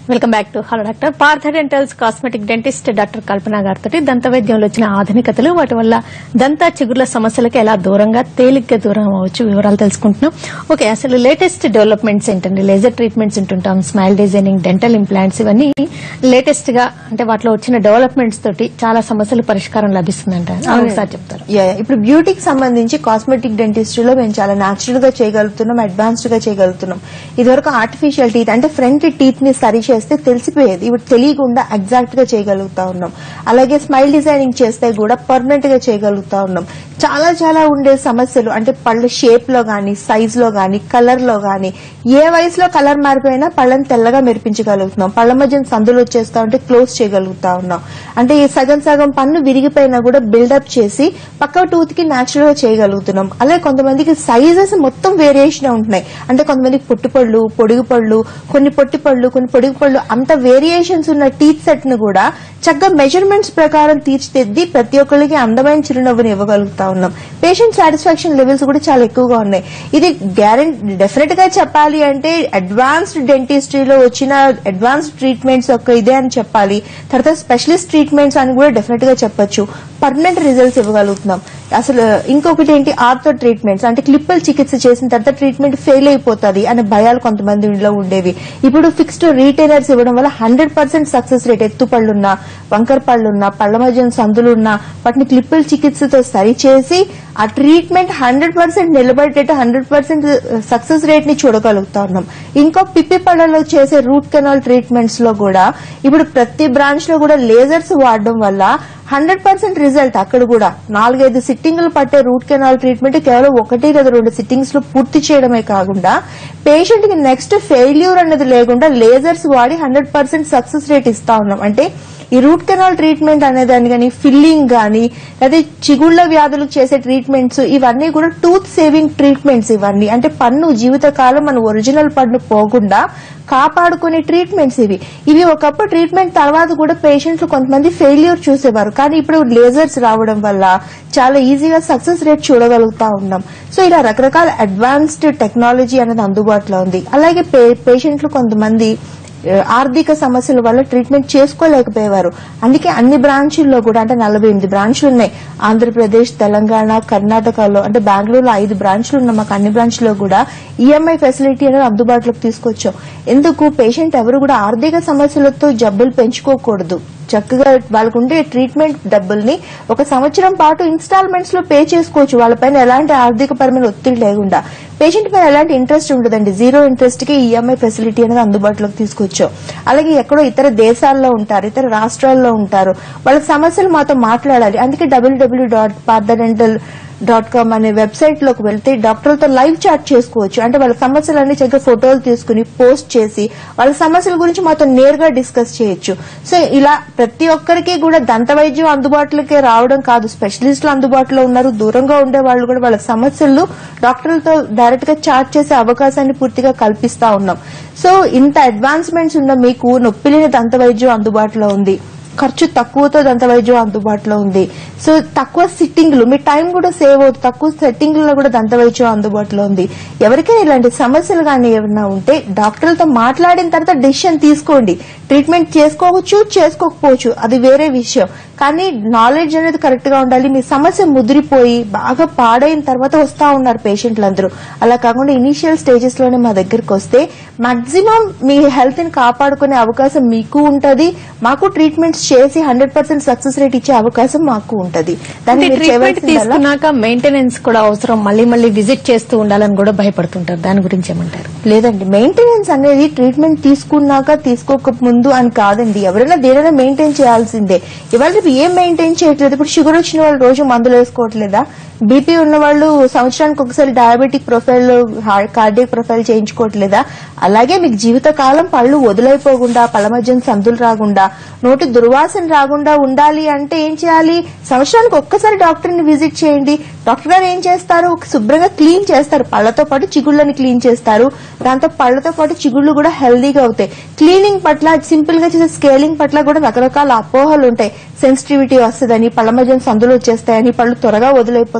Welcome back to hello doctor Partha dentals cosmetic dentist doctor Kalpana గారితో దంత వైద్యంలో వచ్చిన ఆధునికతలు వాటి వల్ల దంత చిగుర్ల సమస్యలకు ఎలా దూరంగా తేలిగ్గా దూరం అవ్వచ్చు వివరాలు తెలుసుకుంటున్నాం ఓకే అసలు లేటెస్ట్ డెవలప్మెంట్స్ ఏంటండి లేజర్ ట్రీట్మెంట్స్ ఉంటుంటాం స్మైల్ డిజైనింగ్ డెంటల్ ఇంప్లాంట్స్ ఇవన్నీ లేటెస్ట్ గా అంటే వాటిలో వచ్చిన డెవలప్మెంట్స్ తోటి చాలా సమస్యలు పరిష్కారం లభిస్తుందంట ఒకసారి చెప్తారు యా, యా. ఇప్పుడు బ్యూటీకి సంబంధించి కాస్మెటిక్ డెంటిస్ట్రీలో మేము చాలా న్యాచురల్ గా చేయగలుగుతున్నాం అడ్వాన్స్డ్ గా చేయగలుగుతున్నాం ఇదివరకు ఆర్టిఫిషియల్ టీత్ అంటే ఫ్రంట్ టీత్ ని సరి చేస్తే తెలిసిపోయేది ఇప్పుడు తెలియకుండా ఎగ్జాక్ట్ గా చేయగలుగుతా ఉన్నాం అలాగే స్మైల్ డిజైనింగ్ చేస్తే కూడా పర్మనెంట్ గా చేయగలుగుతా ఉన్నాం చాలా చాలా ఉండే సమస్యలు అంటే పళ్ళ షేప్ లో గానీ సైజ్ లో గానీ కలర్ లో గానీ ఏ వయసులో కలర్ మారిపోయినా పళ్ళని తెల్లగా మెరిపించగలుగుతున్నాం పళ్ళ మధ్య సందులు వచ్చేస్తా ఉంటే క్లోజ్ చేయగలుగుతా ఉన్నాం అంటే ఈ సగం సగం పన్ను విరిగిపోయినా కూడా బిల్డప్ చేసి పక్క టూత్ కి న్యాచురల్ గా చేయగలుగుతున్నాం అలాగే కొంతమందికి సైజెస్ మొత్తం వేరియేషన్ ఉంటున్నాయి అంటే కొంతమందికి పొట్టి పళ్ళు పొడుగు పళ్ళు కొన్ని పొట్టి పళ్ళు కొన్ని పొడుగు పళ్ళు అంత వేరియేషన్స్ ఉన్న టీత్ సెట్ ను కూడా చక్కగా మెజర్మెంట్స్ ప్రకారం తీర్చిదిద్ది ప్రతి ఒక్కరికి అందమైన చిరునవ్వుని ఇవ్వగలుగుతా ఉన్నాం పేషెంట్ సాటిస్ఫాక్షన్ లెవెల్స్ కూడా చాలా ఎక్కువగా ఉన్నాయి ఇది గ్యారెంటీ డెఫినెట్ గా చెప్పాలి అంటే అడ్వాన్స్డ్ డెంటిస్ట్రీలో వచ్చిన అడ్వాన్స్డ్ ట్రీట్మెంట్స్ యొక్క ఇదే అని చెప్పాలి తర్వాత స్పెషలిస్ట్ ట్రీట్మెంట్స్ అని కూడా డెఫినెట్ గా చెప్పొచ్చు పర్మనెంట్ రిజల్ట్స్ ఇవ్వగలుగుతున్నాం అసలు ఇంకొకటి ఏంటి ఆర్థో ట్రీట్మెంట్స్ అంటే క్లిప్పల్ చికిత్స చేసిన తర్వాత ట్రీట్మెంట్ ఫెయిల్ అయిపోతుంది అనే భయాలు కొంతమందిలో ఉండేవి ఇప్పుడు ఫిక్స్డ్ రీటైనర్స్ ఇవ్వడం వల్ల హండ్రెడ్ పర్సెంట్ సక్సెస్ రేట్ ఎత్తు పళ్ళున్నా వంకర పళ్ళున్నా పళ్ళ మధ్య సందులున్నా వాటిని క్లిప్పల్ చికిత్సతో సరిచేసి ఆ ట్రీట్మెంట్ హండ్రెడ్ పర్సెంట్ నిలబడేటట్టు హండ్రెడ్ పర్సెంట్ సక్సెస్ రేట్ ని చూడగలుగుతా ఉన్నాం ఇంకో పిప్పి పళ్ళలో చేసే రూట్ కెనాల్ ట్రీట్మెంట్స్ లో కూడా ఇప్పుడు ప్రతి బ్రాంచ్ లో కూడా లేజర్స్ వాడడం వల్ల హండ్రెడ్ పర్సెంట్ రిజల్ట్ అక్కడ కూడా నాలుగైదు సిట్టింగ్లు పట్టే రూట్ కెనాల్ ట్రీట్మెంట్ కేవలం ఒకటి లేదా రెండు సిట్టింగ్స్ లో పూర్తి చేయడమే కాకుండా పేషెంట్ కి నెక్స్ట్ ఫెయిల్యూర్ అనేది లేకుండా లేజర్స్ వాడి హండ్రెడ్ పర్సెంట్ సక్సెస్ రేట్ ఇస్తా ఉన్నాం అంటే ఈ రూట్ కెనాల్ ట్రీట్మెంట్ అనేదాన్ని కానీ ఫిల్లింగ్ కానీ లేదా చిగుళ్ల వ్యాధులకు చేసే ట్రీట్మెంట్స్ ఇవన్నీ కూడా టూత్ సేవింగ్ ట్రీట్మెంట్స్ ఇవన్నీ అంటే పన్ను జీవితకాలం మన ఒరిజినల్ పన్ను పోకుండా కాపాడుకునే ట్రీట్మెంట్స్ ఇవి ఇవి ఒకప్పుడు ట్రీట్మెంట్ తర్వాత కూడా పేషెంట్లు కొంతమంది ఫెయిల్యూర్ చూసేవారు కానీ ఇప్పుడు లేజర్స్ రావడం వల్ల చాలా ఈజీగా సక్సెస్ రేట్ చూడగలుగుతా ఉన్నాం సో ఇలా రకరకాల అడ్వాన్స్డ్ టెక్నాలజీ అనేది అందుబాటులో ఉంది అలాగే పేషెంట్లు కొంతమంది ఆ, ఆర్థిక సమస్యల వల్ల ట్రీట్మెంట్ చేసుకోలేకపోయేవారు అందుకే అన్ని బ్రాంచుల్లో కూడా అంటే నలభై ఎనిమిది బ్రాంచ్లు ఉన్నాయి ఆంధ్రప్రదేశ్ తెలంగాణ కర్ణాటకలో అంటే బెంగళూరులో ఐదు బ్రాంచ్లు ఉన్న మాకు అన్ని బ్రాంచ్లో కూడా ఈఎంఐ ఫెసిలిటీ అనేది అందుబాటులోకి తీసుకొచ్చాం ఎందుకు పేషెంట్ ఎవరు కూడా ఆర్థిక సమస్యలతో జబ్బులు పెంచుకోకూడదు చక్కగా వాళ్ళకు ఉండే ట్రీట్మెంట్ డబ్బుల్ని ఒక సంవత్సరం పాటు ఇన్స్టాల్మెంట్స్ లో పే చేసుకోవచ్చు వాళ్ళపైన ఎలాంటి ఆర్థిక పరమైన ఒత్తిడి లేకుండా పేషెంట్ పైన ఎలాంటి ఇంట్రెస్ట్ ఉండదండి జీరో ఇంట్రెస్ట్ కి ఈఎంఐ ఫెసిలిటీ అనేది అందుబాటులోకి తీసుకొచ్చాం అలాగే ఎక్కడో ఇతర దేశాల్లో ఉంటారు ఇతర రాష్ట్రాల్లో ఉంటారు వాళ్ళ సమస్యలు మాతో మాట్లాడాలి అందుకే W W dot Partha dental dot com అనే వెబ్సైట్ లోకి వెళ్తే డాక్టర్లతో లైవ్ చాట్ చేసుకోవచ్చు అంటే వాళ్ళ సమస్యలన్నీ చక్కగా ఫోటోలు తీసుకుని పోస్ట్ చేసి వాళ్ళ సమస్యల గురించి మాతో నేరుగా డిస్కస్ చేయొచ్చు సో ఇలా ప్రతి ఒక్కరికి కూడా దంత వైద్యం అందుబాటులోకి రావడం కాదు స్పెషలిస్టులు అందుబాటులో ఉన్నారు దూరంగా ఉండే వాళ్ళు కూడా వాళ్ళ సమస్యలు డాక్టర్లతో డైరెక్ట్ గా చాట్ చేసే అవకాశాన్ని పూర్తిగా కల్పిస్తా ఉన్నాం సో ఇంత అడ్వాన్స్మెంట్స్ ఉన్న మీకు నొప్పి లేని దంత వైద్యం అందుబాటులో ఉంది ఖర్చు తక్కువతో దంత వైద్యం అందుబాటులో ఉంది సో తక్కువ సిట్టింగ్లు మీ టైం కూడా సేవ్ అవుతుంది తక్కువ సెట్టింగ్లలో కూడా దంత వైద్యం అందుబాటులో ఉంది ఎవరికైనా ఇలాంటి సమస్యలు కానీ ఏమైనా ఉంటే డాక్టర్లతో మాట్లాడిన తర్వాత డెసిషన్ తీసుకోండి ట్రీట్మెంట్ చేసుకోవచ్చు చేసుకోకపోవచ్చు అది వేరే విషయం కానీ నాలెడ్జ్ అనేది కరెక్ట్ గా ఉండాలి మీ సమస్య ముదిరిపోయి బాగా పాడైన తర్వాత వస్తా ఉన్నారు పేషెంట్లు అందరూ అలా కాకుండా ఇనీషియల్ స్టేజెస్ లోనే మా దగ్గరకు వస్తే మాక్సిమం మీ హెల్త్ ని కాపాడుకునే అవకాశం మీకు ఉంటది మాకు ట్రీట్మెంట్స్ చేసి హండ్రెడ్ పర్సెంట్ సక్సెస్ రేట్ ఇచ్చే అవకాశం మాకు ఉంటది దాన్ని మీరు ట్రీట్మెంట్ చేయవలసిందల్లా తీసుకున్నాక మెయింటెనెన్స్ కూడా అవసరం మళ్ళీ మళ్ళీ విజిట్ చేస్తూ ఉండాలని కూడా భయపడుతుంటారు దాని గురించి ఏమంటారు లేదండి మెయింటెనెన్స్ అనేది ట్రీట్మెంట్ తీసుకున్నాక తీసుకోక ముందు అని కాదండి ఎవరైనా దేనైనా మెయింటైన్ చేయాల్సిందే ఇవాళ రేపు ఏం మెయింటైన్ చేయట్లేదు ఇప్పుడు షుగర్ వచ్చిన వాళ్ళు రోజు మందులు వేసుకోవట్లేదా బీపీ ఉన్న వాళ్ళు సంవత్సరానికి ఒకసారి డయాబెటిక్ ప్రొఫైల్ కార్డియక్ ప్రొఫైల్ చేయించుకోవట్లేదా అలాగే మీకు జీవితకాలం పళ్ళు వదిలైపోకుండా పళ్ళ మధ్య సందులు రాకుండా నోటి దుర్వాసన రాకుండా ఉండాలి అంటే ఏం చేయాలి సంవత్సరానికి ఒక్కసారి డాక్టర్ ని విజిట్ చేయండి డాక్టర్ గారు ఏం చేస్తారు ఒక శుభ్రంగా క్లీన్ చేస్తారు పళ్ళతో పాటు చిగుళ్ళని క్లీన్ చేస్తారు దాంతో పళ్ళతో పాటు చిగుళ్ళు కూడా హెల్దీగా అవుతాయి క్లీనింగ్ పట్ల సింపుల్ గా చేసే స్కేలింగ్ పట్ల కూడా రకరకాల అపోహలు ఉంటాయి సెన్సిటివిటీ వస్తుందని పళ్ళ మధ్య సందులు వచ్చేస్తాయని పళ్ళు త్వరగా వదిలైపోతాయి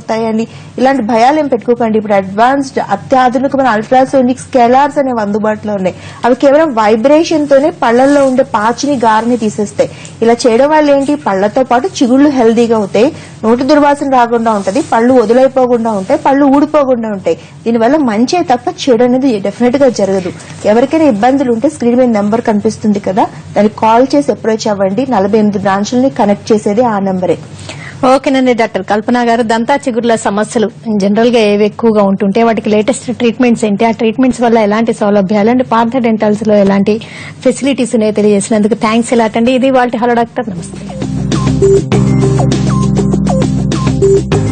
వస్తాయని ఇలాంటి భయాలు ఏం పెట్టుకోకండి ఇప్పుడు అడ్వాన్స్డ్ అత్యాధునికమైన అల్ట్రాసోనిక్ స్కెలార్స్ అనేవి అందుబాటులో ఉన్నాయి అవి కేవలం వైబ్రేషన్ తోనే పళ్ళల్లో ఉండే పాచిని గారిని తీసేస్తాయి ఇలా చేయడం వల్ల ఏంటి పళ్ళతో పాటు చిగుళ్ళు హెల్దీగా అవుతాయి నోటి దుర్వాసన రాకుండా ఉంటది పళ్ళు వదిలైపోకుండా ఉంటాయి పళ్ళు ఊడిపోకుండా ఉంటాయి దీనివల్ల మంచే తప్ప చెడు అనేది డెఫినెట్ గా జరగదు ఎవరికైనా ఇబ్బందులు ఉంటే స్క్రీన్ మీద నెంబర్ కనిపిస్తుంది కదా దానికి కాల్ చేసి అప్రోచ్ అవ్వండి నలభై ఎనిమిది బ్రాంచులని కనెక్ట్ చేసేది ఆ నెంబరే ఓకేనండి డాక్టర్ కల్పన గారు దంతా చిగుర్ల సమస్యలు జనరల్ గా ఏవి ఎక్కువగా ఉంటుంటే వాటికి లేటెస్ట్ ట్రీట్మెంట్స్ ఏంటి ఆ ట్రీట్మెంట్స్ వల్ల ఎలాంటి సౌలభ్యాలు అండ్ పార్థ డెంటల్స్ లో ఎలాంటి ఫెసిలిటీస్ ఉన్నాయో తెలియజేసినందుకు థ్యాంక్స్ ఎలాటండి ఇది వాళ్ళ హలో డాక్టర్ నమస్తే